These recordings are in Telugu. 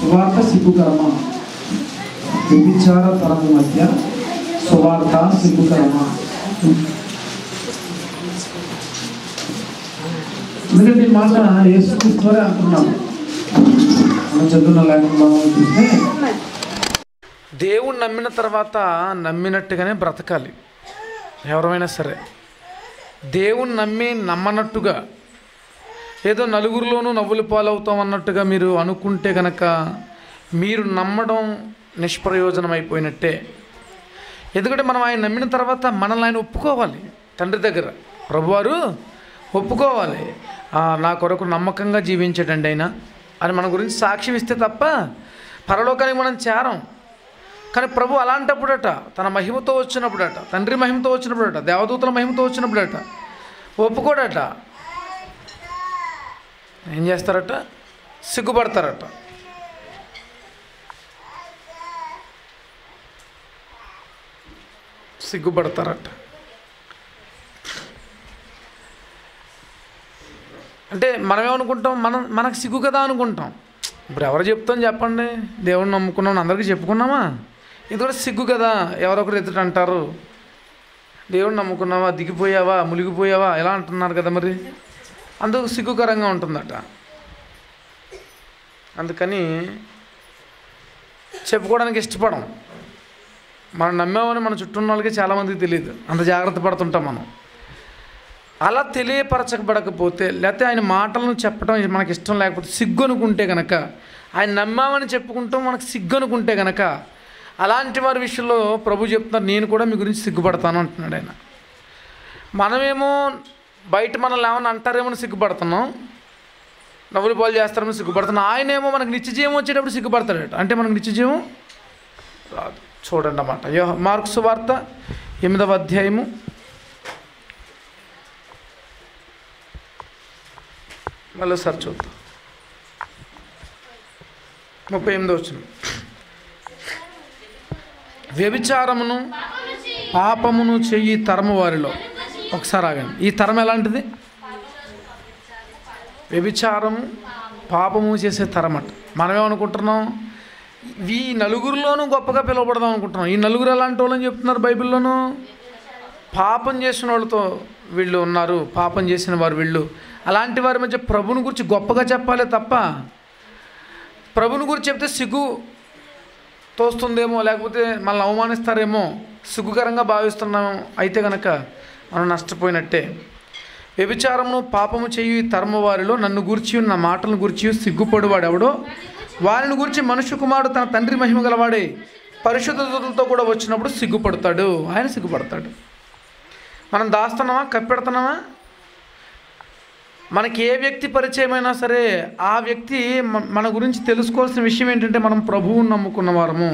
సువార్త సిగ్గుకరమా వ్యభిచార తరము మధ్య సువార్త సిగ్గుకరమా ఎందుకంటే ఈ మాట యేసుక్రీస్తు వారే అంటున్నాడు మనం చదువున్న లేఖలో చూస్తే దేవుణ్ణి నమ్మిన తర్వాత నమ్మినట్టుగానే బ్రతకాలి ఎవరైనా సరే దేవుణ్ణి నమ్మి నమ్మనట్టుగా ఏదో నలుగురిలోనూ నవ్వులు పాలవుతాం అన్నట్టుగా మీరు అనుకుంటే కనుక మీరు నమ్మడం నిష్ప్రయోజనం అయిపోయినట్టే ఎందుకంటే మనం ఆయన నమ్మిన తర్వాత మనల్ని ఆయన ఒప్పుకోవాలి తండ్రి దగ్గర ప్రభువారు ఒప్పుకోవాలి "ఆ, నా కొరకు నమ్మకంగా జీవించాడండి ఆయన అని మన గురించి సాక్ష్యం ఇస్తే తప్ప పరలోకానికి మనం చేరం కానీ ప్రభు అలాంటప్పుడట తన మహిమతో వచ్చినప్పుడట తండ్రి మహిమతో వచ్చినప్పుడట దేవదూతల మహిమతో వచ్చినప్పుడట ఒప్పుకోడట ఏం చేస్తారట సిగ్గుపడతారట సిగ్గుపడతారట అంటే మనమేమనుకుంటాం మనం మనకు సిగ్గు కదా అనుకుంటాం ఇప్పుడు ఎవరు చెప్తాం చెప్పండి దేవుడిని నమ్ముకున్నాం అందరికీ చెప్పుకున్నామా ఇది కూడా సిగ్గు కదా ఎవరొకరు ఎదుట అంటారు దేవుడిని నమ్ముకున్నావా దిగిపోయావా మునిగిపోయావా ఎలా అంటున్నారు కదా మరి అందుకు సిగ్గుకరంగా ఉంటుందట అందుకని చెప్పుకోవడానికి ఇష్టపడం మనం నమ్మామని మన చుట్టూ ఉన్న వాళ్ళకి చాలామందికి తెలియదు అంత జాగ్రత్త పడుతుంటాం మనం అలా తెలియపరచబడకపోతే లేకపోతే ఆయన మాటలను చెప్పడం మనకి ఇష్టం లేకపోతే సిగ్గు అనుకుంటే కనుక ఆయన నమ్మామని చెప్పుకుంటాం మనకు సిగ్గు అనుకుంటే కనుక అలాంటి వారి విషయంలో ప్రభు చెప్తున్నారు నేను కూడా మీ గురించి సిగ్గుపడతాను అంటున్నాడు ఆయన మనమేమో బయట మనల్ని ఏమన్నా అంటారేమో అని సిగ్గుపడుతున్నాం నవ్వులు పాలు చేస్తారేమో సిగ్గుపడుతున్నాం ఆయనేమో మనకు నిత్యజీవం వచ్చేటప్పుడు సిగ్గుపడతాడట అంటే మనకు నిత్యజీవం రాదు చూడండి అన్నమాట యో మార్క్స్ వార్త ఎనిమిదవ అధ్యాయము మళ్ళీ సార్ చూద్దాం ముప్పై ఎనిమిది వచ్చిన వ్యభిచారమును పాపమును చెయ్యి తరము వారిలో ఒకసారి ఆగండి ఈ తరం ఎలాంటిది వ్యభిచారము పాపము చేసే తరం అట మనమేమనుకుంటున్నాం ఈ నలుగురిలోనూ గొప్పగా పిలువబడదాం అనుకుంటున్నాం ఈ నలుగురు ఎలాంటి వాళ్ళని చెప్తున్నారు బైబిల్లోనూ పాపం చేసిన వాళ్ళతో వీళ్ళు ఉన్నారు పాపం చేసిన వారు వీళ్ళు అలాంటి వారి మధ్య ప్రభుని గురించి గొప్పగా చెప్పాలి తప్ప ప్రభుని గురించి చెప్తే సిగ్గు తోస్తుందేమో లేకపోతే మనల్ని అవమానిస్తారేమో సిగ్గుకరంగా భావిస్తున్నాం అయితే గనక మనం నష్టపోయినట్టే వ్యభిచారమును పాపము చేయు ఈ తరము వారిలో నన్ను గురించి నా మాటలను గురించి సిగ్గుపడువాడు ఎవడో వారిని గురించి మనుష్య కుమారుడు తన తండ్రి మహిమ గలవాడే పరిశుద్ధతలతో కూడా వచ్చినప్పుడు సిగ్గుపడతాడు ఆయన సిగ్గుపడతాడు మనం దాస్తున్నామా కప్పెడుతున్నామా మనకి ఏ వ్యక్తి పరిచయమైనా సరే ఆ వ్యక్తి మ- మన గురించి తెలుసుకోవాల్సిన విషయం ఏంటంటే మనం ప్రభువుని నమ్ముకున్న వారము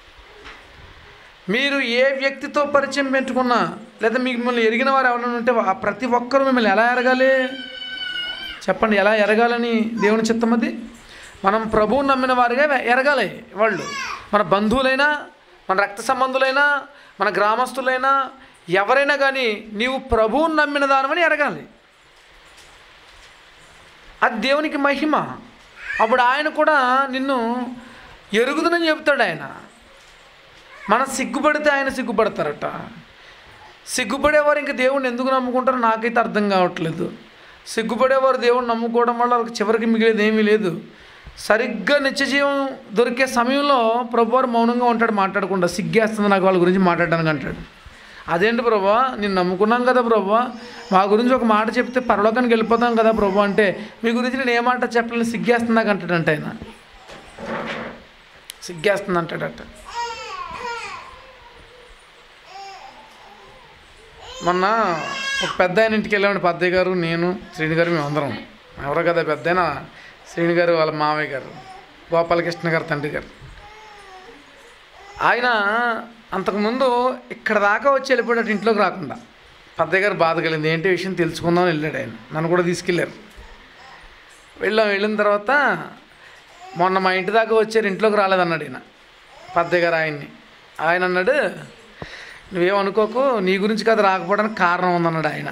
మీరు ఏ వ్యక్తితో పరిచయం పెట్టుకున్నా లేదా మీకు మిమ్మల్ని ఎరిగిన వారు ఎవరైనా ఉంటే ఆ ప్రతి ఒక్కరూ మిమ్మల్ని ఎలా ఎరగాలి చెప్పండి ఎలా ఎరగాలని దేవుని చిత్తం అది మనం ప్రభువుని నమ్మిన వారిగా ఎ- ఎరగాలి వాళ్ళు మన బంధువులైనా మన రక్త సంబంధులైనా మన గ్రామస్తులైనా ఎవరైనా కానీ నీవు ప్రభువుని నమ్మిన దానమని ఎరగాలి అది దేవునికి మహిమ అప్పుడు ఆయన కూడా నిన్ను ఎరుగుదనని చెప్తాడు ఆయన మనం సిగ్గుపడితే ఆయన సిగ్గుపడతారట సిగ్గుపడేవారు ఇంక దేవుణ్ణి ఎందుకు నమ్ముకుంటారో నాకైతే అర్థం కావట్లేదు సిగ్గుపడేవారు దేవుణ్ణి నమ్ముకోవడం వల్ల వాళ్ళకి చివరికి మిగిలేది ఏమీ లేదు సరిగ్గా నిత్యజీవం దొరికే సమయంలో ప్రభువారు మౌనంగా ఉంటాడు మాట్లాడకుండా సిగ్గేస్తుంది నాకు వాళ్ళ గురించి మాట్లాడడానికి అంటాడు అదేంటి ప్రభా నేను నమ్ముకున్నాం కదా ప్రభా మా గురించి ఒక మాట చెప్తే పరలోకానికి వెళ్ళిపోతాం కదా ప్రభా అంటే మీ గురించి నేను ఏ మాట చెప్పలేను సిగ్గేస్తుంది నాకు అంటాడంట ఆయన సిగ్గేస్తుంది అంటాడట మొన్న ఒక పెద్ద ఆయన ఇంటికి వెళ్ళామండి పెద్దయ్య గారు నేను శ్రీని గారు మేము అందరం ఎవరో కదా పెద్ద ఆయన శ్రీని గారు వాళ్ళ మామయ్య గారు గోపాలకృష్ణ గారు తండ్రి గారు ఆయన అంతకుముందు ఇక్కడ దాకా వచ్చి వెళ్ళిపోయాడు ఇంట్లోకి రాకుండా పెద్దయ్య గారు బాధ కలిగింది ఏంటి విషయం తెలుసుకుందామని వెళ్ళాడు ఆయన నన్ను కూడా తీసుకెళ్ళారు వెళ్ళాం వెళ్ళిన తర్వాత మొన్న మా ఇంటి దాకా వచ్చారు ఇంట్లోకి రాలేదన్నాడు ఈయన పెద్దయ్య గారు ఆయన్ని ఆయన అన్నాడు నువ్వేమనుకోకు నీ గురించి కదా రాకపోవడానికి కారణం ఉందన్నాడు ఆయన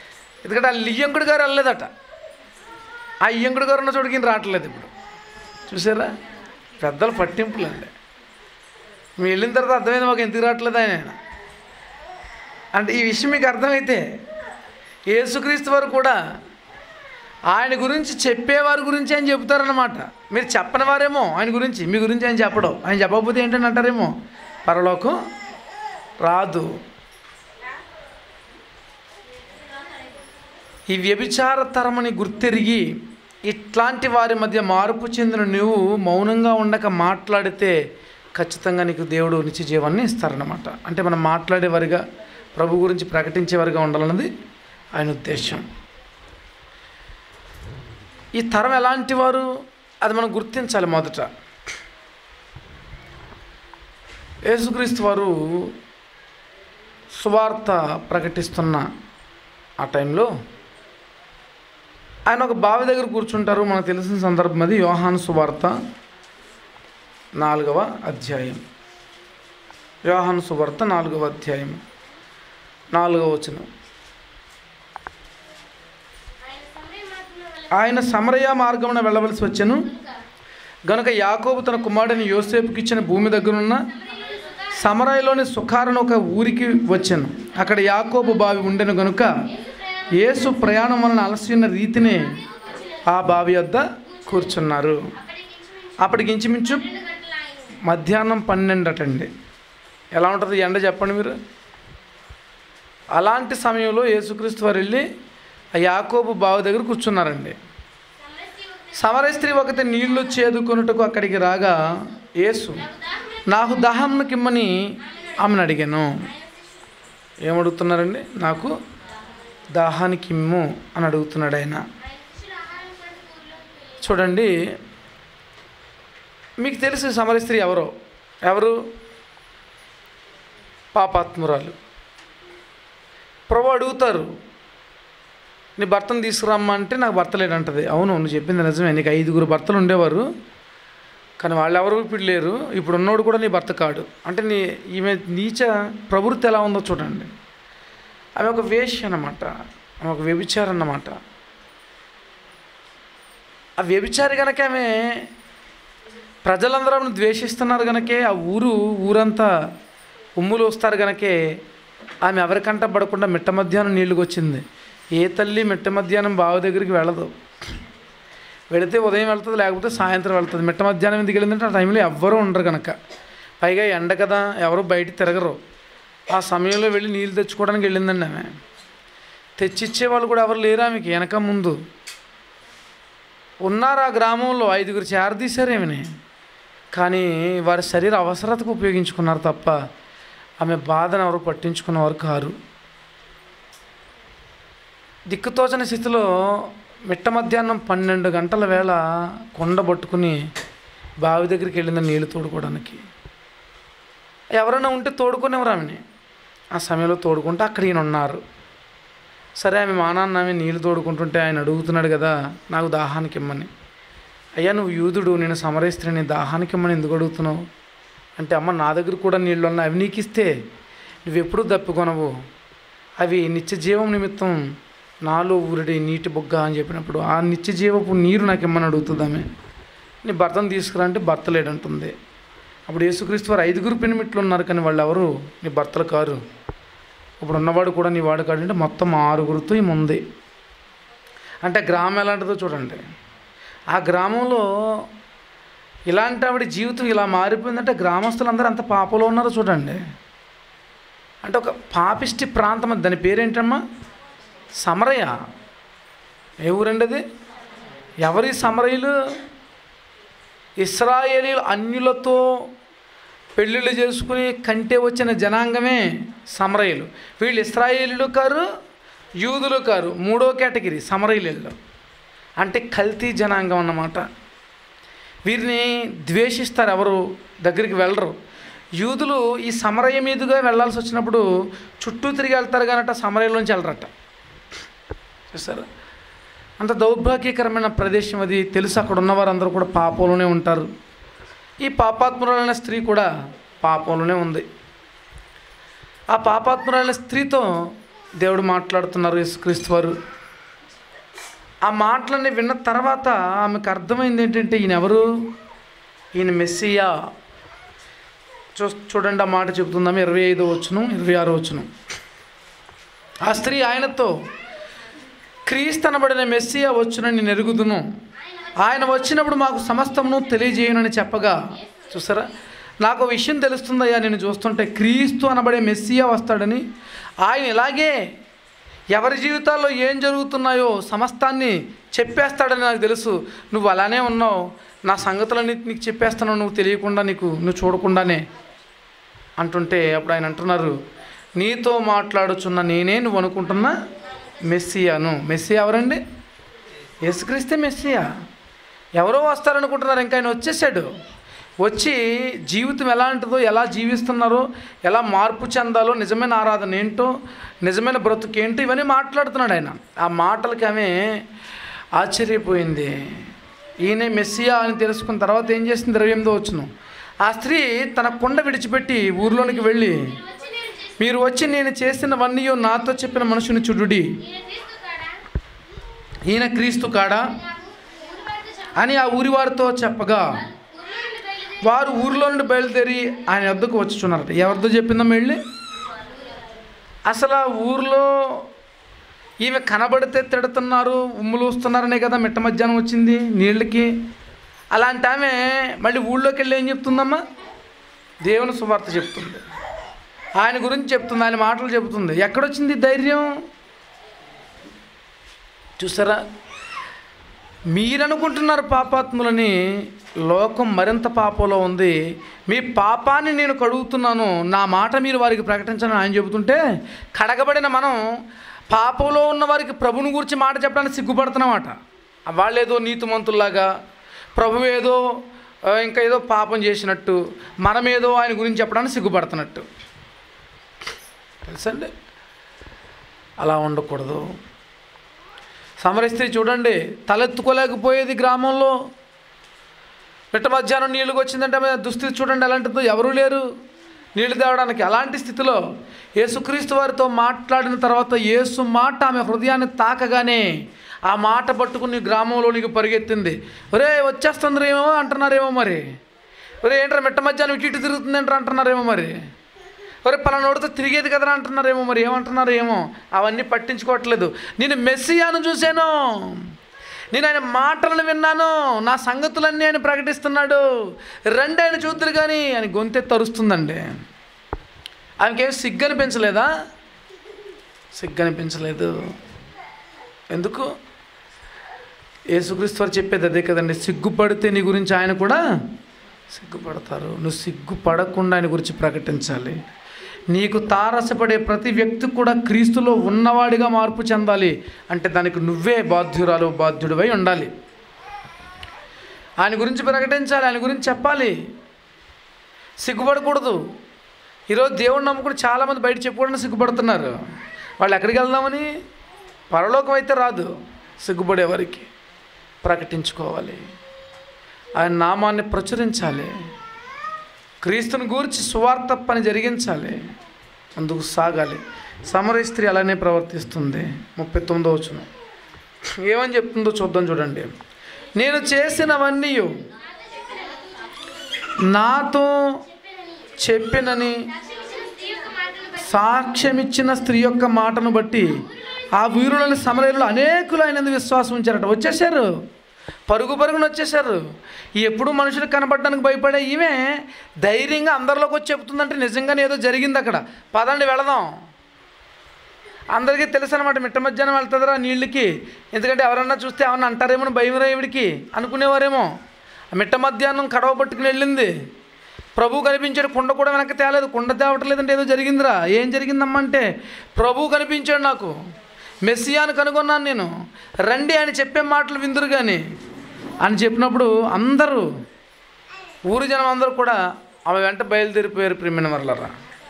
ఎందుకంటే ఆ లియ్యంకుడి గారు వెళ్ళలేదట ఆ ఇయ్యంకుడి గారు ఉన్న చోటుకి ఈయన రావట్లేదు ఇప్పుడు చూసారా పెద్దల పట్టింపులు అండి మేము వెళ్ళిన తర్వాత అర్థమైంది మాకు ఎందుకు రావట్లేదు ఆయన అంటే ఈ విషయం మీకు అర్థమైతే యేసుక్రీస్తు వారు కూడా ఆయన గురించి చెప్పేవారి గురించి ఆయన చెబుతారన్నమాట మీరు చెప్పని వారేమో ఆయన గురించి మీ గురించి ఆయన చెప్పడం ఆయన చెప్పకపోతే ఏంటని అంటారేమో పరలోకం రాదు ఈ వ్యభిచార తరమని గుర్తెరిగి ఇట్లాంటి వారి మధ్య మార్పు చెందిన నువ్వు మౌనంగా ఉండక మాట్లాడితే ఖచ్చితంగా నీకు దేవుడు నిత్య జీవాన్ని ఇస్తారన్నమాట అంటే మనం మాట్లాడేవారిగా ప్రభు గురించి ప్రకటించేవారిగా ఉండాలన్నది ఆయన ఉద్దేశం ఈ తరం ఎలాంటి వారు అది మనం గుర్తించాలి మొదట యేసుక్రీస్తు వారు సువార్త ప్రకటిస్తున్న ఆ టైంలో ఆయన ఒక బావి దగ్గర కూర్చుంటారు మనకు తెలిసిన సందర్భం అది యోహాను సువార్త నాలుగవ అధ్యాయం యోహాను సువార్త నాలుగవ అధ్యాయం నాలుగవ వచనం ఆయన సమరయ మార్గమున వెళ్ళవలసి వచ్చెను గనుక యాకోబు తన కుమారుడిని యోసేపుకి ఇచ్చిన భూమి దగ్గరున్న సమరయలోని సుఖారను ఒక ఊరికి వచ్చాను అక్కడ యాకోబు బావి ఉండెను గనుక యేసు ప్రయాణం వలన అలసిన రీతినే ఆ బావి వద్ద కూర్చున్నారు అప్పటికి ఇంచుమించు మధ్యాహ్నం పన్నెండు అటండి ఎలా ఉంటుంది ఎండ చెప్పండి మీరు అలాంటి సమయంలో యేసుక్రీస్తు వారు వెళ్ళి ఆ యాకోబు బావి దగ్గర కూర్చున్నారండి సమర స్త్రీ ఒకటి నీళ్లు చేదుకొనుటకు అక్కడికి రాగా యేసు నాకు దాహంను కిమ్మని ఆమెను అడిగాను ఏమడుగుతున్నారండి నాకు దాహానికి ఇమ్ము అని అడుగుతున్నాడు ఆయన చూడండి మీకు తెలుసు సమర స్త్రీ ఎవరో ఎవరు పాపాత్మురాలు ప్రభు అడుగుతారు నీ భర్తను తీసుకురమ్మా అంటే నాకు భర్త లేడంటది అవును నువ్వు చెప్పింది నిజమే నీకు ఐదుగురు భర్తలు ఉండేవారు కానీ వాళ్ళు ఎవరు ఇప్పుడు లేరు ఇప్పుడు ఉన్నోడు కూడా నీ భర్త కాడు అంటే నీ ఈమె నీచ ప్రవృత్తి ఎలా ఉందో చూడండి ఆమె ఒక వేష్య అన్నమాట ఆమె ఒక వ్యభిచారం అన్నమాట ఆ వ్యభిచారి కనుక ఆమె ప్రజలందరూ ఆమెను ద్వేషిస్తున్నారు కనుకే ఆ ఊరు ఊరంతా ఉమ్ములు వస్తారు కనుకే ఆమె ఎవరికంట పడకుండా మిట్ట మధ్యాహ్నం నీళ్ళకి వచ్చింది ఏ తల్లి మిట్ట మధ్యాహ్నం బావి దగ్గరికి వెళ్ళదు వెళితే ఉదయం వెళ్తుంది లేకపోతే సాయంత్రం వెళ్తుంది మిట్ట మధ్యాహ్నం ఎందుకు వెళ్ళిందంటే ఆ టైంలో ఎవ్వరూ ఉండరు కనుక పైగా ఎండ కదా ఎవరు బయట తిరగరు ఆ సమయంలో వెళ్ళి నీళ్ళు తెచ్చుకోవడానికి వెళ్ళిందండి ఆమె తెచ్చిచ్చే వాళ్ళు కూడా ఎవరు లేరు ఆమెకి వెనక ముందు ఉన్నారు ఆ గ్రామంలో ఐదుగురు చేరదీశారు ఏమని కానీ వారి శరీర అవసరతకు ఉపయోగించుకున్నారు తప్ప ఆమె బాధను ఎవరు పట్టించుకున్నవారు కారు దిక్కుతోచని స్థితిలో మిట్ట మధ్యాహ్నం పన్నెండు గంటల వేళ కొండ పట్టుకుని బావి దగ్గరికి వెళ్ళింది నీళ్లు తోడుకోవడానికి ఎవరైనా ఉంటే తోడుకునేవారు ఆమెని ఆ సమయంలో తోడుకుంటే అక్కడ ఈయన ఉన్నారు సరే ఆమె మా నాన్న ఆమె నీళ్ళు తోడుకుంటుంటే ఆయన అడుగుతున్నాడు కదా నాకు దాహానికి ఇమ్మని అయ్యా నువ్వు యూదుడు నేను సమరేస్త్రిని దాహానికి ఇమ్మని ఎందుకు అడుగుతున్నావు అంటే అమ్మ నా దగ్గర కూడా నీళ్ళు ఉన్నాయి అవి నీకు ఇస్తే నువ్వెప్పుడూ దప్పికొనవు అవి నిత్య జీవం నిమిత్తం నాలో ఊరిడి నీటి బొగ్గ అని చెప్పినప్పుడు ఆ నిత్య జీవపు నీరు నాకు ఇమ్మని అడుగుతుంది ఆమె నీ భర్తను తీసుకురా అంటే భర్త లేడంటుంది అప్పుడు యేసుక్రీస్తు వారు ఐదుగురు పెనిమిట్లు ఉన్నారు కానీ వాళ్ళు ఎవరు నీ భర్తలు కారు ఇప్పుడు ఉన్నవాడు కూడా నీ వాడు కాడు అంటే మొత్తం ఆరుగురితో ఈమె ఉంది అంటే గ్రామం ఎలాంటిదో చూడండి ఆ గ్రామంలో ఇలాంటి ఆవిడ జీవితం ఇలా మారిపోయిందంటే గ్రామస్తులందరూ అంత పాపలో ఉన్నారో చూడండి అంటే ఒక పాపిష్టి ప్రాంతం అది. దాని పేరేంటమ్మా సమరయ ఏ ఊరండి అది ఎవరి సమరయులు ఇస్రాయేలీలు అన్యులతో పెళ్ళిళ్ళు చేసుకుని కంటే వచ్చిన జనాంగమే సమరయులు వీళ్ళు ఇస్రాయేలీలు కారు యూదులు కారు మూడో కేటగిరీ సమరయులు అంటే కల్తీ జనాంగం అన్నమాట వీరిని ద్వేషిస్తారు ఎవరు దగ్గరికి వెళ్ళరు యూదులు ఈ సమరయ మీదుగా వెళ్ళాల్సి వచ్చినప్పుడు చుట్టూ తిరిగి వెళ్తారు కానట సమరయంలోంచి వెళ్ళరట చూసారు అంత దౌర్భాగ్యకరమైన ప్రదేశం అది తెలుసు అక్కడ ఉన్నవారందరూ కూడా పాపంలోనే ఉంటారు ఈ పాపాత్మురాలైన స్త్రీ కూడా పాపంలోనే ఉంది ఆ పాపాత్మురాలైన స్త్రీతో దేవుడు మాట్లాడుతున్నారు యేసుక్రీస్తు వారు ఆ మాటలన్నీ విన్న తర్వాత ఆమెకు అర్థమైంది ఏంటంటే ఈయన ఎవరు ఈయన మెస్సియా చూ చూడండి ఆ మాట చెబుతుందాము ఇరవై ఐదో వచ్చును ఇరవై ఆరో వచ్చును ఆ స్త్రీ ఆయనతో క్రీస్తనబడిన మెస్సియా వచ్చునని నేను ఎరుగుదును ఆయన వచ్చినప్పుడు మాకు సమస్తమును తెలియజేయనని చెప్పగా చూసారా నాకు ఒక విషయం తెలుస్తుందయ్యా నేను చూస్తుంటే క్రీస్తు అనబడే మెస్సియా వస్తాడని ఆయన ఇలాగే ఎవరి జీవితాల్లో ఏం జరుగుతున్నాయో సమస్తాన్ని చెప్పేస్తాడని నాకు తెలుసు నువ్వు అలానే ఉన్నావు నా సంగతులన్నీ నీకు చెప్పేస్తాను నువ్వు తెలియకుండా నీకు నువ్వు చూడకుండానే అంటుంటే అప్పుడు ఆయన అంటున్నారు నీతో మాట్లాడుచున్న నేనే నువ్వు అనుకుంటున్నా మెస్సియాను మెస్సియా ఎవరండి యేసుక్రీస్తే మెస్సియా ఎవరో వస్తారనుకుంటున్నారు ఇంకా ఆయన వచ్చేసాడు వచ్చి జీవితం ఎలాంటిదో ఎలా జీవిస్తున్నారో ఎలా మార్పు చెందాలో నిజమైన ఆరాధన ఏంటో నిజమైన బ్రతుకు ఏంటో ఇవన్నీ మాట్లాడుతున్నాడు ఆయన ఆ మాటలకి ఆమె ఆశ్చర్యపోయింది ఈయనే మెస్సియా అని తెలుసుకున్న తర్వాత ఏం చేసింది ఇరవై ఎనిమిదో వచ్చును ఆ స్త్రీ తన కొండ విడిచిపెట్టి ఊర్లోనికి వెళ్ళి మీరు వచ్చి నేను చేసినవన్నీ నాతో చెప్పిన మనుషుని చుడుడి ఈయన క్రీస్తు కాడా అని ఆ ఊరి వారితో చెప్పగా వారు ఊరిలో నుండి బయలుదేరి ఆయన వద్దకు వచ్చుచున్నారట ఎవరితో చెప్పిందమ్మా వెళ్ళి అసలు ఆ ఊర్లో ఈమె కనబడితే తిడుతున్నారు ఉమ్ములు వస్తున్నారనే కదా మిట్ట మధ్యాహ్నం వచ్చింది నీళ్ళకి అలాంటి ఆమె మళ్ళీ ఊళ్ళోకి వెళ్ళి ఏం చెప్తుందమ్మా దేవుని సువార్త చెప్తుంది ఆయన గురించి చెప్తుంది ఆయన మాటలు చెబుతుంది ఎక్కడొచ్చింది ఈ ధైర్యం చూసారా మీరనుకుంటున్నారు పాపాత్ములని లోకం మరింత పాపంలో ఉంది మీ పాపాన్ని నేను కడుగుతున్నాను నా మాట మీరు వారికి ప్రకటించాలని ఆయన చెబుతుంటే కడగబడిన మనం పాపంలో ఉన్న వారికి ప్రభుని గురించి మాట చెప్పడానికి సిగ్గుపడుతున్నామట వాళ్ళేదో నీతిమంతుల్లాగా ప్రభు ఏదో ఆ, ఇంకా ఏదో పాపం చేసినట్టు మనమేదో ఆయన గురించి చెప్పడానికి సిగ్గుపడుతున్నట్టు తెలుసండి అలా ఉండకూడదు సమరస్త్రీ చూడండి తలెత్తుకోలేకపోయేది గ్రామంలో మిట్ట మధ్యాహ్నం నీళ్ళకి వచ్చిందంటే ఆమె దుస్థితి చూడండి ఎలాంటిదో ఎవరూ లేరు నీళ్లు తేవడానికి అలాంటి స్థితిలో యేసుక్రీస్తు వారితో మాట్లాడిన తర్వాత యేసు మాట ఆమె హృదయాన్ని తాకగానే ఆ మాట పట్టుకుని గ్రామంలోనికి పరిగెత్తింది ఒరే వచ్చేస్తుందిరేమో అంటున్నారేమో మరి ఒరే ఏంట్రా మిట్ట మధ్యాహ్నం ఇటు ఇటు తిరుగుతుందంటారా అంటున్నారేమో మరి ఒరే పలానోడితో తిరిగేది కదరా అంటున్నారేమో మరి ఏమంటున్నారు ఏమో అవన్నీ పట్టించుకోవట్లేదు నేను మెస్సియాను చూశాను నేను ఆయన మాటలను విన్నాను నా సంగతులన్నీ ఆయన ప్రకటిస్తున్నాడు రండి ఆయన చూద్దరు కానీ ఆయన గొంతె తరుస్తుందండి ఆమెకేం సిగ్గు అనిపించలేదా సిగ్గు అనిపించలేదు ఎందుకు యేసుక్రీస్తు వారు చెప్పేది అదే కదండి సిగ్గుపడితే నీ గురించి ఆయన కూడా సిగ్గుపడతారు నువ్వు సిగ్గుపడకుండా ఆయన గురించి ప్రకటించాలి నీకు తారసపడే ప్రతి వ్యక్తి కూడా క్రీస్తులో ఉన్నవాడిగా మార్పు చెందాలి అంటే దానికి నువ్వే బాధ్యురాలు బాధ్యుడివై ఉండాలి ఆయన గురించి ప్రకటించాలి ఆయన గురించి చెప్పాలి సిగ్గుపడకూడదు ఈరోజు దేవుడిని నమ్ముకుని చాలామంది బయట చెప్పుకోవడానికి సిగ్గుపడుతున్నారు వాళ్ళు ఎక్కడికి వెళ్దామని పరలోకం అయితే రాదు సిగ్గుపడే వారికి ప్రకటించుకోవాలి ఆయన నామాన్ని ప్రచురించాలి క్రీస్తుని గూర్చి సువార్త పని జరిగించాలి అందుకు సాగాలి సమరయ స్త్రీ అలానే ప్రవర్తిస్తుంది ముప్పై తొమ్మిదో వచ్చిన ఏమని చెప్తుందో చూద్దాం చూడండి నేను చేసినవన్నీ నాతో చెప్పినని సాక్ష్యమిచ్చిన స్త్రీ యొక్క మాటను బట్టి ఆ వీరులని సమరయులు అనేకులు ఆయన విశ్వాసం ఉంచారట వచ్చేసారు పరుగు పరుగున వచ్చేసారు ఎప్పుడు మనుషులకు కనపడడానికి భయపడే ఈమె ధైర్యంగా అందరిలోకి వచ్చి చెప్తుందంటే నిజంగానే ఏదో జరిగింది అక్కడ పదండి వెళదాం అందరికీ తెలుసు అనమాట మిట్ట మధ్యాహ్నం వెళ్తుందిరా నీళ్ళకి ఎందుకంటే ఎవరన్నా చూస్తే ఏమన్నా అంటారేమో అని భయం ఈవిడికి అనుకునేవారేమో ఆ మిట్ట మధ్యాహ్నం కడవ పట్టుకుని వెళ్ళింది ప్రభు కనిపించాడు కుండ కూడా వెనక్కి తేలేదు కుండ తేవట్లేదంటే ఏదో జరిగిందిరా ఏం జరిగిందమ్మా అంటే ప్రభు కనిపించాడు నాకు మెస్సియాను కనుగొన్నాను నేను రండి అని చెప్పే మాటలు విందురు కానీ అని చెప్పినప్పుడు అందరూ ఊరి జనం అందరూ కూడా ఆమె వెంట బయలుదేరిపోయారు ప్రిమిన మరలరా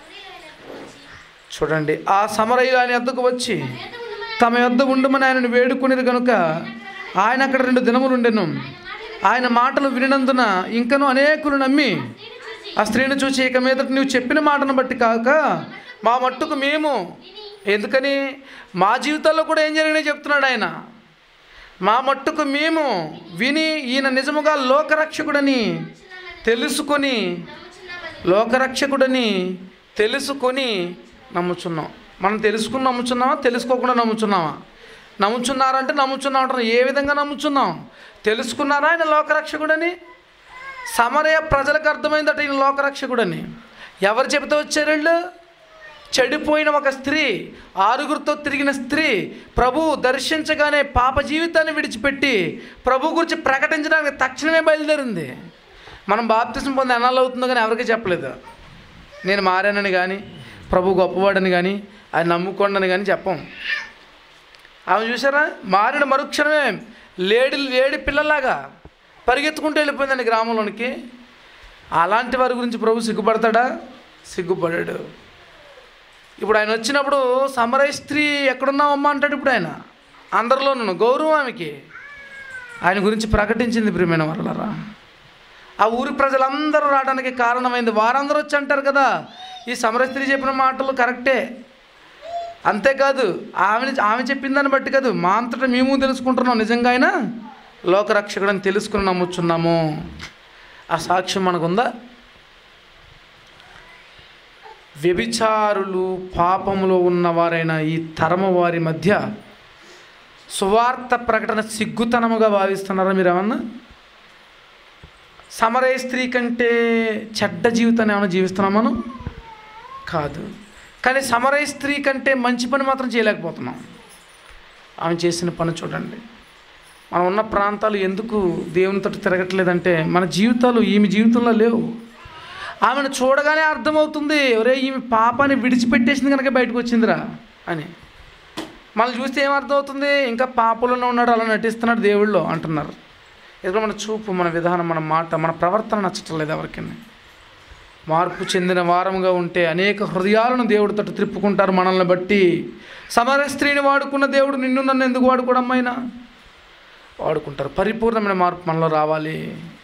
చూడండి ఆ సమరయ్య ఆయన వద్దకు వచ్చి తమ యొద్ద ఉండమని ఆయనను వేడుకునేది కనుక ఆయన అక్కడ రెండు దినములు ఉండెను ఆయన మాటలు వినినందున ఇంకను అనేకులు నమ్మి ఆ స్త్రీని చూసి ఇక మీదట నువ్వు చెప్పిన మాటను బట్టి కాక మా మట్టుకు మేము ఎందుకని మా జీవితాల్లో కూడా ఏం జరిగినాయి చెప్తున్నాడు ఆయన మా మట్టుకు మేము విని ఈయన నిజముగా లోకరక్షకుడని తెలుసుకొని లోకరక్షకుడని తెలుసుకొని నమ్ముచున్నాం మనం తెలుసుకుని నమ్ముచున్నామా తెలుసుకోకుండా నమ్ముచున్నామా నమ్ముచున్నారంటే నమ్ముచున్నాం అంటారు ఏ విధంగా నమ్ముచున్నాం తెలుసుకున్నారా ఆయన లోకరక్షకుడని సమరయ ప్రజలకు అర్థమైందట ఈయన లోకరక్షకుడని ఎవరు చెబితే వచ్చారు వీళ్ళు చెడిపోయిన ఒక స్త్రీ ఆరుగురితో తిరిగిన స్త్రీ ప్రభు దర్శించగానే పాప జీవితాన్ని విడిచిపెట్టి ప్రభు గురించి ప్రకటించడానికి తక్షణమే బయలుదేరింది మనం బాప్తిసం పొంది ఎన్నాళ్ళు అవుతుందో కానీ ఎవరికీ చెప్పలేదు నేను మారానని కానీ ప్రభు గొప్పవాడని కానీ ఆయన నమ్ముకోండని కానీ చెప్పం ఆమె చూసారా మారిన మరుక్షణమే లేడి లేడి పిల్లలాగా పరిగెత్తుకుంటూ వెళ్ళిపోయిందండి గ్రామంలోనికి అలాంటి వారి గురించి ప్రభు సిగ్గుపడతాడా సిగ్గుపడాడు ఇప్పుడు ఆయన వచ్చినప్పుడు సమరయ స్త్రీ ఎక్కడున్నావమ్మా అంటాడు ఇప్పుడు ఆయన అందరిలోనూ గౌరవం ఆమెకి ఆయన గురించి ప్రకటించింది ప్రియమైన వాళ్ళరా ఆ ఊరి ప్రజలందరూ రావడానికి కారణమైంది వారందరూ వచ్చి అంటారు కదా ఈ సమర స్త్రీ చెప్పిన మాటలు కరెక్టే అంతేకాదు ఆమె ఆమె చెప్పిన దాన్ని బట్టి కాదు మా అంతటా మేము తెలుసుకుంటున్నాం నిజంగా ఆయన లోకరక్షకుడని తెలుసుకుని నమ్ముచున్నాము ఆ సాక్ష్యం మనకుందా వ్యభిచారులు పాపములో ఉన్నవారైన ఈ తరము వారి మధ్య సువార్త ప్రకటన సిగ్గుతనముగా భావిస్తున్నారా మీరు ఏమన్నా సమరయ స్త్రీ కంటే చెడ్డ జీవితాన్ని ఏమైనా జీవిస్తున్నాం మనం కాదు కానీ సమరయ స్త్రీ కంటే మంచి పని మాత్రం చేయలేకపోతున్నాం ఆమె చేసిన పని చూడండి మనం ఉన్న ప్రాంతాలు ఎందుకు దేవునితో తిరగట్లేదంటే మన జీవితాలు ఈమె జీవితంలో లేవు ఆమెను చూడగానే అర్థమవుతుంది ఒరే ఈమె పాపాన్ని విడిచిపెట్టేసింది కనుక బయటకు వచ్చిందిరా అని మనల్ని చూస్తే ఏం అర్థమవుతుంది ఇంకా పాపలోనే ఉన్నాడు అలా నటిస్తున్నాడు దేవుళ్ళో అంటున్నారు ఎందుకంటే మన చూపు మన విధానం మన మాట మన ప్రవర్తన నచ్చటం లేదు ఎవరికి మార్పు చెందిన వారముగా ఉంటే అనేక హృదయాలను దేవుడు తట్టు త్రిప్పుకుంటారు మనల్ని బట్టి సమర స్త్రీని వాడుకున్న దేవుడు నిన్ను నన్ను ఎందుకు వాడుకోవడమైనా వాడుకుంటారు పరిపూర్ణమైన మార్పు మనలో రావాలి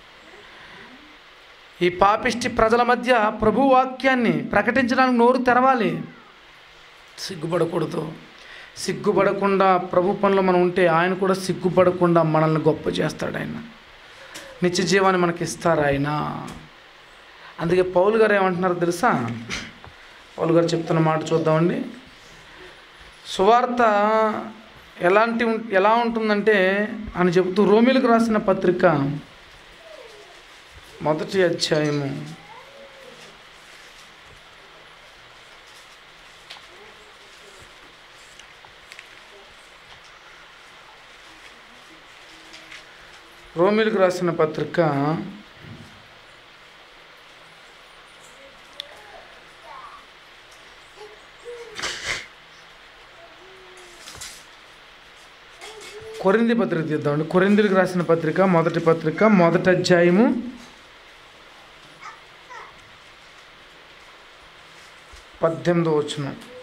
ఈ పాపిష్టి ప్రజల మధ్య ప్రభు వాక్యాన్ని ప్రకటించడానికి నోరు తెరవాలి సిగ్గుపడకూడదు సిగ్గుపడకుండా ప్రభు పనిలో మనం ఉంటే ఆయన కూడా సిగ్గుపడకుండా మనల్ని గొప్ప చేస్తాడు ఆయన నిత్య జీవాన్ని మనకి ఇస్తారు ఆయన అందుకే పౌలు గారు ఏమంటున్నారో తెలుసా పౌలు గారు చెప్తున్న మాట చూద్దామండి సువార్త ఎలాంటి ఉం- ఎలా ఉంటుందంటే అని చెబుతూ రోమిలకు రాసిన పత్రిక మొదటి అధ్యాయము రోమిలకు రాసిన పత్రిక కొరింది పత్రిక తీద్దామండి కొరిందులకు రాసిన పత్రిక మొదటి పత్రిక మొదటి అధ్యాయము పద్దెనిమిదో వచ్చిన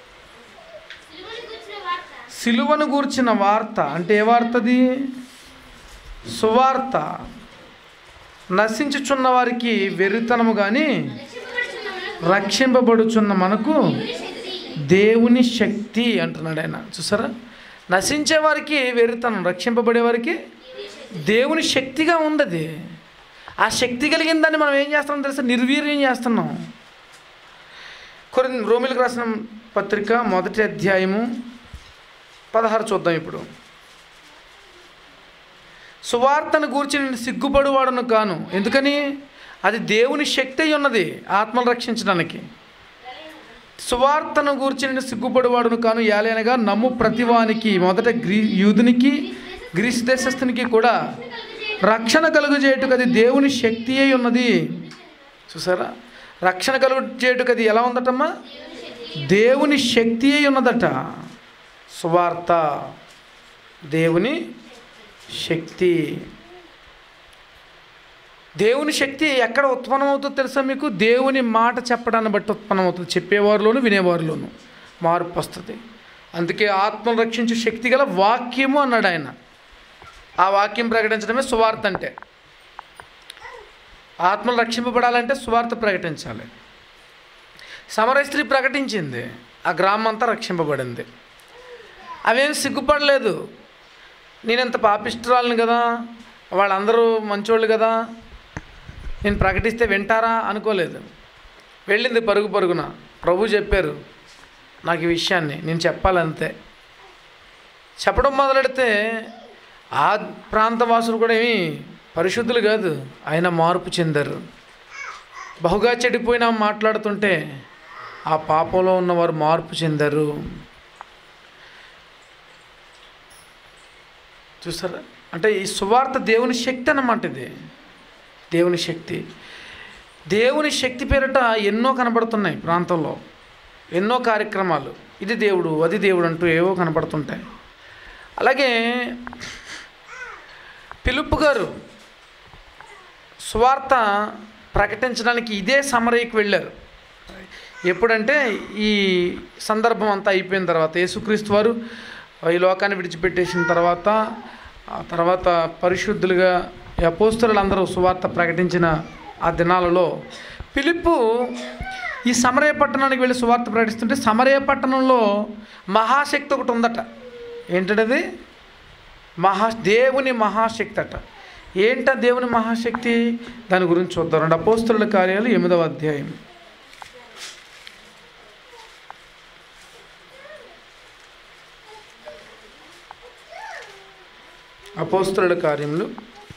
సిలువను గూర్చిన వార్త అంటే ఏ వార్తది సువార్త నశించుచున్న వారికి వెర్రితనము కానీ రక్షింపబడుచున్న మనకు దేవుని శక్తి అంటున్నాడు ఆయన చూసారా నశించే వారికి వెర్రితనం రక్షింపబడే వారికి దేవుని శక్తిగా ఉండదు ఆ శక్తి కలిగిన దాన్ని మనం ఏం చేస్తున్నాం తెలుసా నిర్వీర్యం చేస్తున్నాం కొన్ని రోమిలకు రాసిన పత్రిక మొదటి అధ్యాయము పదహారు చూద్దాం ఇప్పుడు సువార్తను గూర్చి నేను సిగ్గుపడువాడును కాను ఎందుకని అది దేవుని శక్తి అయి ఉన్నది ఆత్మను రక్షించడానికి సువార్తను గూర్చి నేను సిగ్గుపడువాడును కాను ఏలైనగా నమ్ము ప్రతివానికి మొదట గ్రీ యూదునికి గ్రీస్ దేశస్థునికి కూడా రక్షణ కలుగజేయటకు అది దేవుని శక్తి అయి ఉన్నది చూసారా రక్షణ కలుగజేయటకు అది ఎలా ఉందటమ్మా దేవుని శక్తి అయి ఉన్నదట సువార్త దేవుని శక్తి దేవుని శక్తి ఎక్కడ ఉత్పన్నమవుతుందో తెలుసా మీకు దేవుని మాట చెప్పడాన్ని బట్టి ఉత్పన్నమవుతుంది చెప్పేవారిలోను వినేవారిలోను మార్పు వస్తుంది అందుకే ఆత్మను రక్షించే శక్తి గల వాక్యము అన్నాడు ఆయన ఆ వాక్యం ప్రకటించడమే సువార్త అంటే ఆత్మలు రక్షింపబడాలంటే సువార్త ప్రకటించాలి సమర స్త్రీ ప్రకటించింది ఆ గ్రామం అంతా రక్షింపబడింది అవేం సిగ్గుపడలేదు నేను ఇంత పాపిష్టురాలను కదా వాళ్ళందరూ మంచోళ్ళు కదా నేను ప్రకటిస్తే వింటారా అనుకోలేదు వెళ్ళింది పరుగు పరుగున ప్రభు చెప్పారు నాకు ఈ విషయాన్ని నేను చెప్పాలంతే చెప్పడం మొదలెడితే ఆ ప్రాంతవాసులు కూడా ఏమి పరిశుద్ధులు కాదు ఆయన మార్పు చెందారు బహుగా చెడిపోయినా మాట్లాడుతుంటే ఆ పాపంలో ఉన్నవారు మార్పు చెందారు చూసారా అంటే ఈ సువార్త దేవుని శక్తి అన్నమాట ఇది దేవుని శక్తి దేవుని శక్తి పేరిట ఎన్నో కనబడుతున్నాయి ప్రాంతంలో ఎన్నో కార్యక్రమాలు ఇది దేవుడు అది దేవుడు అంటూ ఏవో కనబడుతుంటాయి అలాగే పిలుపు గారు సువార్త ప్రకటించడానికి ఇదే సమరయ్యకి వెళ్ళారు ఎప్పుడంటే ఈ సందర్భం అంతా అయిపోయిన తర్వాత యేసుక్రీస్తు వారు ఈ లోకాన్ని విడిచిపెట్టేసిన తర్వాత ఆ తర్వాత పరిశుద్ధులుగా ఈ అపోస్తులందరూ సువార్త ప్రకటించిన ఆ దినాలలో పిలుపు ఈ సమరయ పట్టణానికి వెళ్ళి సువార్త ప్రకటిస్తుంటే సమరయ పట్టణంలో మహాశక్తి ఒకటి ఉందట ఏంటది మహా దేవుని మహాశక్తి అట ఏంట దేవుని మహాశక్తి దాని గురించి చూద్దాం రెండు అపోస్తుల కార్యాలు ఎనిమిదవ అధ్యాయం అపోస్తుల కార్యములు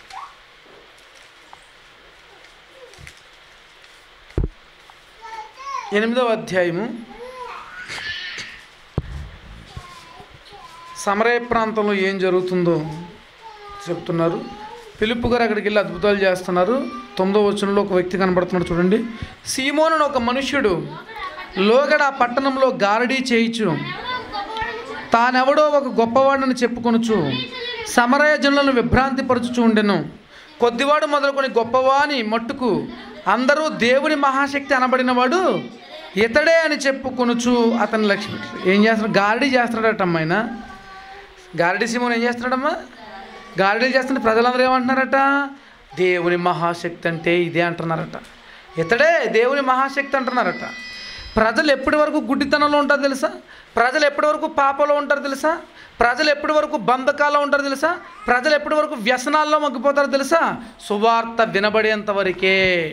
ఎనిమిదవ అధ్యాయము సమరయ ప్రాంతంలో ఏం జరుగుతుందో చెప్తున్నారు పిలుపు గారు అక్కడికి వెళ్ళి అద్భుతాలు చేస్తున్నారు తొమ్మిదో వచనంలో ఒక వ్యక్తి కనబడుతున్నాడు చూడండి సీమోన్ అని ఒక మనుష్యుడు లోగడ ఆ పట్టణంలో గారడీ చేయిచు తానెవడో ఒక గొప్పవాడని చెప్పుకొనుచు సమరయ జనులను విభ్రాంతి పరుచుచూ ఉండెను కొద్దివాడు మొదలుకొని గొప్పవాని మట్టుకు అందరూ దేవుని మహాశక్తి అనబడినవాడు ఇతడే అని చెప్పుకొనుచు అతని లక్ష్మి ఏం చేస్తున్నాడు గారడీ చేస్తున్నాడట అమ్మాయిన గారడీ సింహం ఏం చేస్తున్నాడమ్మా గారడీలు చేస్తుంటే ప్రజలందరూ ఏమంటున్నారట దేవుని మహాశక్తి అంటే ఇదే అంటున్నారట ఇతడే దేవుని మహాశక్తి అంటున్నారట ప్రజలు ఎప్పటి వరకు గుడ్డితనంలో ఉంటారు తెలుసా ప్రజలు ఎప్పటి వరకు పాపలో ఉంటారు తెలుసా ప్రజలు ఎప్పటి వరకు బంధకాల్లో ఉంటారు తెలుసా ప్రజలు ఎప్పటి వరకు వ్యసనాల్లో మగ్గిపోతారో తెలుసా సువార్త వినబడేంత వరకే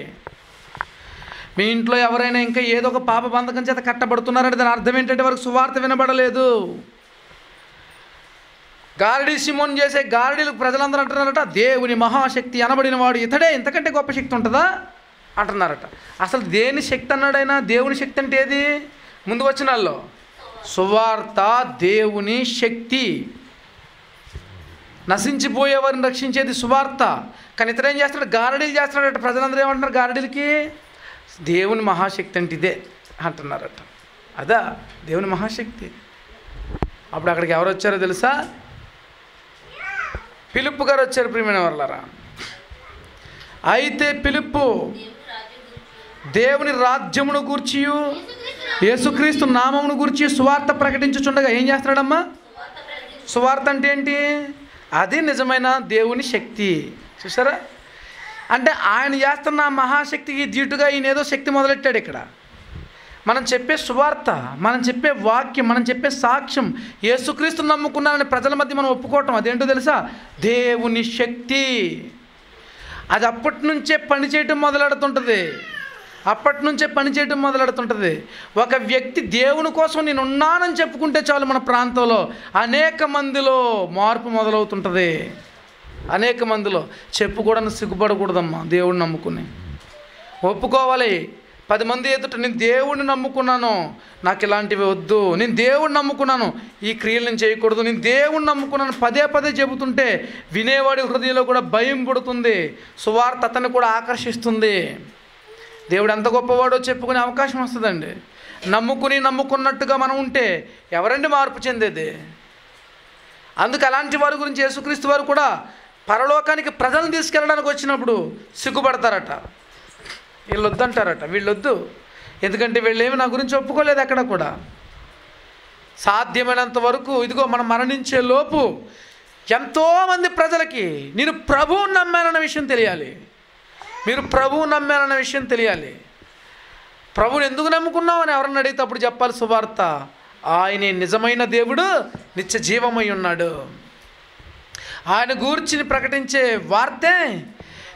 మీ ఇంట్లో ఎవరైనా ఇంకా ఏదో ఒక పాప బంధకం చేత కట్టబడుతున్నారంటే దాని అర్థం ఏంటంటే వరకు సువార్త వినబడలేదు గారడీ సిమోన్ చేసే గారడీలు ప్రజలందరూ అంటున్నారట దేవుని మహాశక్తి అనబడిన వాడు ఇతడే ఇంతకంటే గొప్ప శక్తి ఉంటుందా అంటున్నారట అసలు దేని శక్తి అన్నాడైనా దేవుని శక్తి అంటే ఏది ముందు వచ్చినాల్లో సువార్త దేవుని శక్తి నశించిపోయేవారిని రక్షించేది సువార్త కానీ ఇతడు ఏం చేస్తున్నాడు గారడీలు చేస్తున్నాడట ప్రజలందరూ ఏమంటున్నారు గారడీలకి దేవుని మహాశక్తి అంటే ఇదే అంటున్నారట అదా దేవుని మహాశక్తి అప్పుడు అక్కడికి ఎవరు వచ్చారో తెలుసా పిలుపు గారు వచ్చారు ప్రియమైన వాళ్ళరా అయితే పిలుపు దేవుని రాజ్యమును గూర్చియు యేసుక్రీస్తు నామమును గూర్చి సువార్త ప్రకటించుచుండగా ఏం చేస్తున్నాడమ్మా సువార్త అంటే ఏంటి అది నిజమైన దేవుని శక్తి చూసారా అంటే ఆయన చేస్తున్న ఆ మహాశక్తికి దీటుగా ఈయన ఏదో శక్తి మొదలెట్టాడు ఇక్కడ మనం చెప్పే సువార్త మనం చెప్పే వాక్యం మనం చెప్పే సాక్ష్యం యేసుక్రీస్తు నమ్ముకున్నారని ప్రజల మధ్య మనం ఒప్పుకోవటం అదేంటో తెలుసా దేవుని శక్తి అది అప్పటి నుంచే పనిచేయటం మొదలెడుతుంటుంది అప్పటి నుంచే పనిచేయటం మొదలెడుతుంటుంది ఒక వ్యక్తి దేవుని కోసం నేను ఉన్నానని చెప్పుకుంటే చాలు మన ప్రాంతంలో అనేక మందిలో మార్పు మొదలవుతుంటుంది అనేక మందిలో చెప్పుకోవడానికి సిగ్గుపడకూడదమ్మా దేవుడిని నమ్ముకుని ఒప్పుకోవాలి పది మంది ఎదుట నేను దేవుడిని నమ్ముకున్నాను నాకు ఇలాంటివి వద్దు నేను దేవుడిని నమ్ముకున్నాను ఈ క్రియలు నేను చేయకూడదు నేను దేవుడిని నమ్ముకున్నాను పదే పదే చెబుతుంటే వినేవాడి హృదయంలో కూడా భయం పుడుతుంది సువార్త అతన్ని కూడా ఆకర్షిస్తుంది దేవుడు ఎంత గొప్పవాడో చెప్పుకునే అవకాశం వస్తుందండి నమ్ముకుని నమ్ముకున్నట్టుగా మనం ఉంటే ఎవరండి మార్పు చెందేది అందుకు అలాంటి వారి గురించి యేసుక్రీస్తు వారు కూడా పరలోకానికి ప్రజలను తీసుకెళ్ళడానికి వచ్చినప్పుడు సిగ్గుపడతారట వీళ్ళు వద్దంటారట వీళ్ళు వద్దు ఎందుకంటే వీళ్ళేమి నా గురించి ఒప్పుకోలేదు అక్కడ కూడా సాధ్యమైనంత వరకు ఇదిగో మనం మరణించే లోపు ఎంతోమంది ప్రజలకి నేను ప్రభువు నమ్మానన్న విషయం తెలియాలి మీరు ప్రభువు నమ్మానన్న విషయం తెలియాలి ప్రభువుని ఎందుకు నమ్ముకున్నావు అని ఎవరన్నా అడిగితే అప్పుడు చెప్పాలి సువార్త ఆయనే నిజమైన దేవుడు నిత్య జీవమై ఉన్నాడు ఆయన గూర్చిని ప్రకటించే వార్తే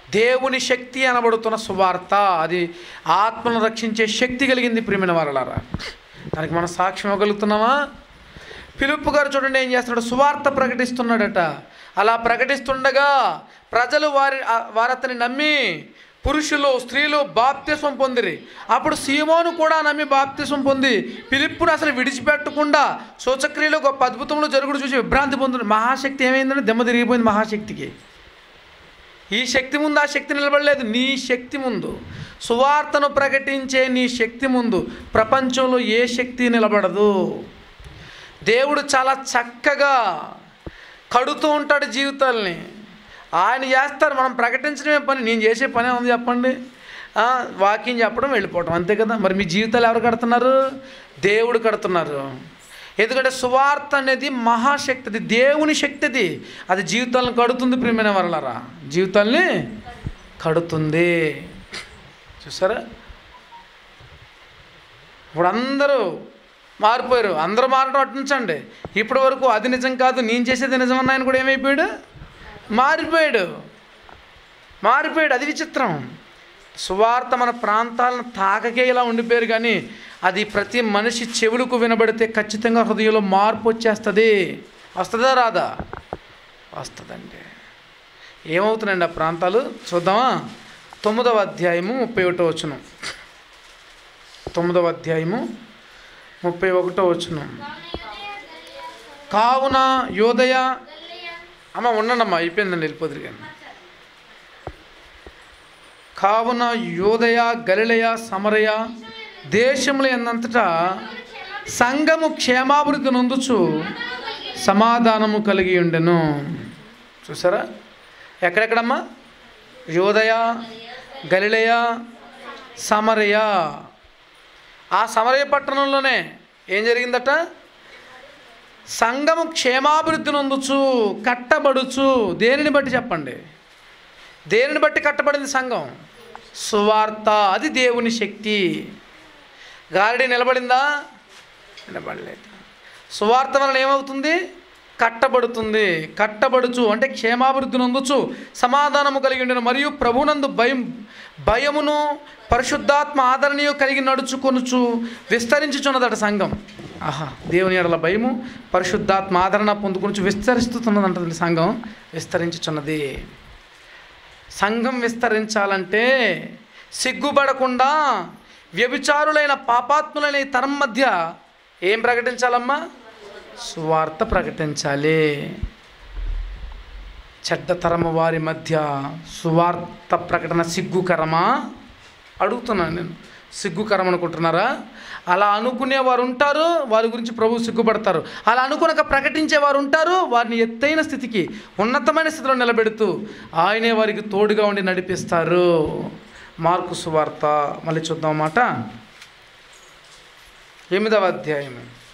దేవుని శక్తి అనబడుతున్న సువార్త అది ఆత్మను రక్షించే శక్తి కలిగింది ప్రియమైన వారలారా దానికి మనం సాక్ష్యం ఇవ్వగలుగుతున్నామా పిలుపు గారు చూడండి ఏం చేస్తున్నాడు సువార్త ప్రకటిస్తున్నాడట అలా ప్రకటిస్తుండగా ప్రజలు వారి ఆ- వారు అతని నమ్మి పురుషులు స్త్రీలు బాప్తిస్వం పొందిరి అప్పుడు సీమోను కూడా నమ్మి బాప్తిస్వం పొంది పిలుపును అసలు విడిచిపెట్టకుండా సూచక్రియలు గొప్ప అద్భుతములు జరుగుడు చూసి విభ్రాంతి పొందిన మహాశక్తి ఏమైందంటే దెమ్మ తిరిగిపోయింది మహాశక్తికి ఈ శక్తి ముందు ఆ శక్తి నిలబడలేదు నీ శక్తి ముందు సువార్తను ప్రకటించే నీ శక్తి ముందు ప్రపంచంలో ఏ శక్తి నిలబడదు దేవుడు చాలా చక్కగా కడుతూ ఉంటాడు జీవితాల్ని ఆయన చేస్తారు మనం ప్రకటించడమే పని నేను చేసే పని ఉంది చెప్పండి ఆ, వాకింగ్ చెప్పడం వెళ్ళిపోవడం అంతే కదా మరి మీ జీవితాలు ఎవరు కడుతున్నారు దేవుడు కడుతున్నారు ఎందుకంటే సువార్త అనేది మహాశక్తి అది దేవుని శక్తి అది అది జీవితాలను కడుతుంది ప్రియమైన వరలరా జీవితాల్ని కడుతుంది చూసారా ఇప్పుడు అందరూ మారిపోయారు అందరూ మారడం అట్నుంచండి ఇప్పటి వరకు అది నిజం కాదు నేను చేసేది నిజం అన్న ఆయన కూడా ఏమైపోయాడు మారిపోయాడు మారిపోయాడు అది విచిత్రం సువార్త మన ప్రాంతాలను తాకకే ఇలా ఉండిపోయారు కానీ అది ప్రతి మనిషి చెవులకు వినబడితే ఖచ్చితంగా హృదయంలో మార్పు వచ్చేస్తుంది వస్తుందా రాదా వస్తుందండి ఏమవుతున్నాయండి ఆ ప్రాంతాలు చూద్దామా తొమ్మిదవ అధ్యాయము ముప్పై ఒకటో వచ్చును తొమ్మిదవ అధ్యాయము ముప్పై ఒకటో వచ్చును కావున యోదయ అమ్మ ఉండండమ్మా అయిపోయిందండి వెళ్ళిపోదురు కానీ కావున యోదయ గలిలయ సమరయ దేశముల ఎందంతటా సంఘము క్షేమాభివృద్ధి నొందుచు సమాధానము కలిగి ఉండెను చూసారా ఎక్కడెక్కడమ్మా యోదయ గలిలయ సమరయ ఆ సమరయ పట్టణంలోనే ఏం జరిగిందట సంఘము క్షేమాభివృద్ధి నొందుచు కట్టబడుచు దేనిని బట్టి చెప్పండి దేనిని బట్టి కట్టబడింది సంఘం సువార్త అది దేవుని శక్తి గారడి నిలబడిందా నిలబడలేదు సువార్త వలన ఏమవుతుంది కట్టబడుతుంది కట్టబడుచు అంటే క్షేమాభివృద్ధి నొందుచు సమాధానము కలిగి ఉండను మరియు ప్రభునందు భయం భయమును పరిశుద్ధాత్మ ఆదరణీయు కలిగి నడుచుకొనుచు విస్తరించుచున్నదట సంఘం ఆహా దేవుని ఎడల భయము పరిశుద్ధాత్మ ఆదరణ పొందుకొనుచు విస్తరిస్తున్నదంటది సంఘం విస్తరించుచున్నది సంఘం విస్తరించాలంటే సిగ్గుపడకుండా వ్యభిచారులైన పాపాత్ములైన ఈ తరం మధ్య ఏం ప్రకటించాలమ్మా సువార్త ప్రకటించాలి చెడ్డ తరము వారి మధ్య సువార్త ప్రకటన సిగ్గుకరమా అడుగుతున్నాను నేను సిగ్గుకరం అనుకుంటున్నారా అలా అనుకునే వారు ఉంటారు వారి గురించి ప్రభు సిగ్గుపడతారు అలా అనుకునక ప్రకటించే వారు ఉంటారు వారిని ఎత్తైన స్థితికి ఉన్నతమైన స్థితిలో నిలబెడుతూ ఆయనే వారికి తోడుగా ఉండి నడిపిస్తారు మార్కు సువార్త మళ్ళీ చూద్దాం మాట ఎనిమిదవ అధ్యాయం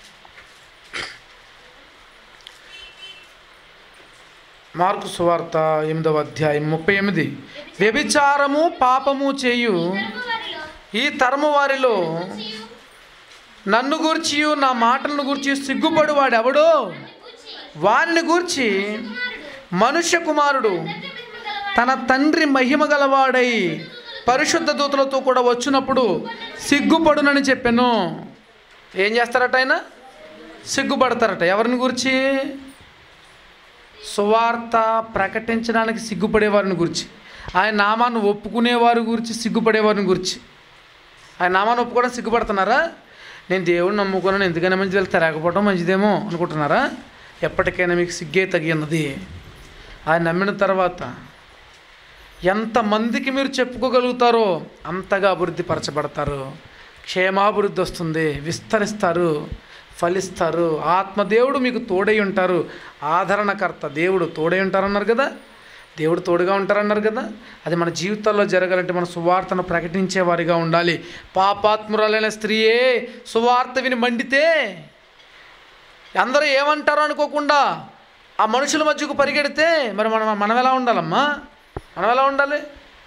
మార్కు సువార్త ఎనిమిదవ అధ్యాయం ముప్పై ఎనిమిది వ్యభిచారము పాపము చేయు ఈ తరము వారిలో నన్ను గూర్చి నా మాటలను గూర్చి సిగ్గుపడు వాడెవడో వారిని గూర్చి మనుష్య కుమారుడు తన తండ్రి మహిమ గలవాడై పరిశుద్ధ దూతలతో కూడా వచ్చినప్పుడు సిగ్గుపడునని చెప్పాను ఏం చేస్తారట ఆయన సిగ్గుపడతారట ఎవరిని గురించి సువార్త ప్రకటించడానికి సిగ్గుపడే వారిని గురించి ఆయన నామాన్ని ఒప్పుకునే వారి గురించి సిగ్గుపడే వారిని గురించి ఆయన నామాన్ని ఒప్పుకోవడం సిగ్గుపడుతున్నారా నేను దేవుడిని నమ్ముకున్నాను ఎందుకైనా మంచిది వెళ్తే తిరగకపోవడం మంచిదేమో అనుకుంటున్నారా ఎప్పటికైనా మీకు సిగ్గే తగినది ఆయన నమ్మిన తర్వాత ఎంతమందికి మీరు చెప్పుకోగలుగుతారో అంతగా అభివృద్ధి పరచబడతారు క్షేమాభివృద్ధి వస్తుంది విస్తరిస్తారు ఫలిస్తారు ఆత్మదేవుడు మీకు తోడై ఉంటారు ఆదరణకర్త దేవుడు తోడై ఉంటారన్నారు కదా దేవుడు తోడుగా ఉంటారన్నారు కదా అది మన జీవితాల్లో జరగాలంటే మన సువార్తను ప్రకటించే వారిగా ఉండాలి పాపాత్మురాలైన స్త్రీయే సువార్త విని మండితే అందరూ ఏమంటారో అనుకోకుండా ఆ మనుషుల మధ్యకు పరిగెడితే మరి మనం మనం ఎలా ఉండాలమ్మా మనం ఎలా ఉండాలి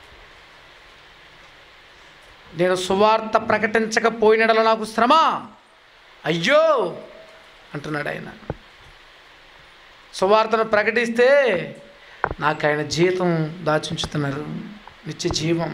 నేను సువార్త ప్రకటించకపోయినడల నాకు శ్రమ అయ్యో అంటున్నాడు ఆయన సువార్తను ప్రకటిస్తే నాకు ఆయన జీతం దాచుంచుతున్నారు నిత్య జీవం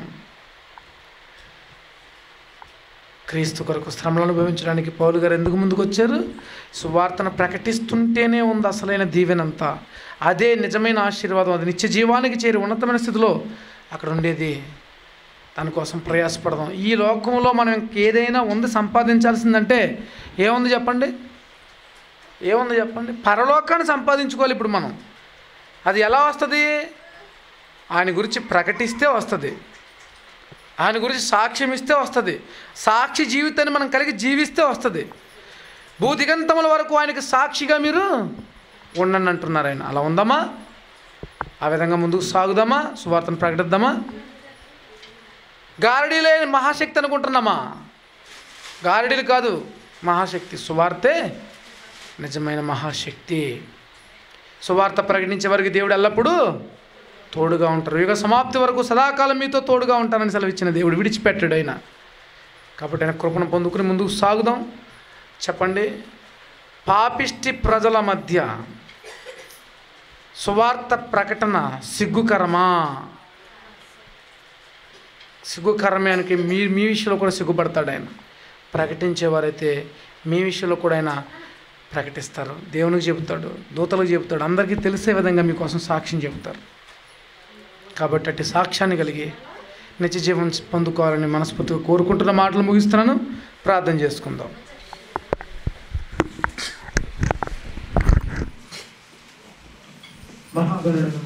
క్రీస్తు కొరకు శ్రమలను అనుభవించడానికి పౌలు గారు ఎందుకు ముందుకు వచ్చారు సువార్తను ప్రకటిస్తుంటేనే ఉంది అసలైన దీవెనంతా అదే నిజమైన ఆశీర్వాదం అది నిత్య జీవానికి చేరి ఉన్నతమైన స్థితిలో అక్కడ ఉండేది దానికోసం ప్రయాసపడదాం ఈ లోకంలో మనం ఇంకేదైనా ఉంది సంపాదించాల్సిందంటే ఏముంది చెప్పండి ఏముంది చెప్పండి పరలోకాన్ని సంపాదించుకోవాలి ఇప్పుడు మనం అది ఎలా వస్తుంది ఆయన గురించి ప్రకటిస్తే వస్తుంది ఆయన గురించి సాక్ష్యం ఇస్తే వస్తుంది సాక్షి జీవితాన్ని మనం కలిగి జీవిస్తే వస్తుంది భూదిగంతముల వరకు ఆయనకి సాక్షిగా మీరు ఉండండి అంటున్నారు ఆయన అలా ఉందామా ఆ విధంగా ముందుకు సాగుదామా సువార్తను ప్రకటిద్దామా గారడీ లేని మహాశక్తి అనుకుంటున్నామా గారడీలు కాదు మహాశక్తి సువార్తే నిజమైన మహాశక్తి సువార్త ప్రకటించే వరకు దేవుడు ఎల్లప్పుడూ తోడుగా ఉంటారు యుగ సమాప్తి వరకు సదాకాలం మీతో తోడుగా ఉంటానని సెలవిచ్చిన దేవుడు విడిచిపెట్టాడు ఆయన కాబట్టి ఆయన కృపను పొందుకుని ముందుకు సాగుదాం చెప్పండి పాపిష్టి ప్రజల మధ్య సువార్త ప్రకటన సిగ్గుకరమా సిగ్గుకరమానికి మీ మీ విషయంలో కూడా సిగ్గుపడతాడు ఆయన ప్రకటించేవారైతే మీ విషయంలో కూడా ఆయన ప్రకటిస్తారు దేవునికి చెబుతాడు దూతలకు చెబుతాడు అందరికీ తెలిసే విధంగా మీకోసం సాక్ష్యం చెబుతారు కాబట్టి అట్టి సాక్ష్యాన్ని కలిగి నిత్య జీవం పొందుకోవాలని మనస్ఫూర్తిగా కోరుకుంటున్న మాటలు ముగిస్తున్నాను ప్రార్థన చేసుకుందాం మహాగరుడు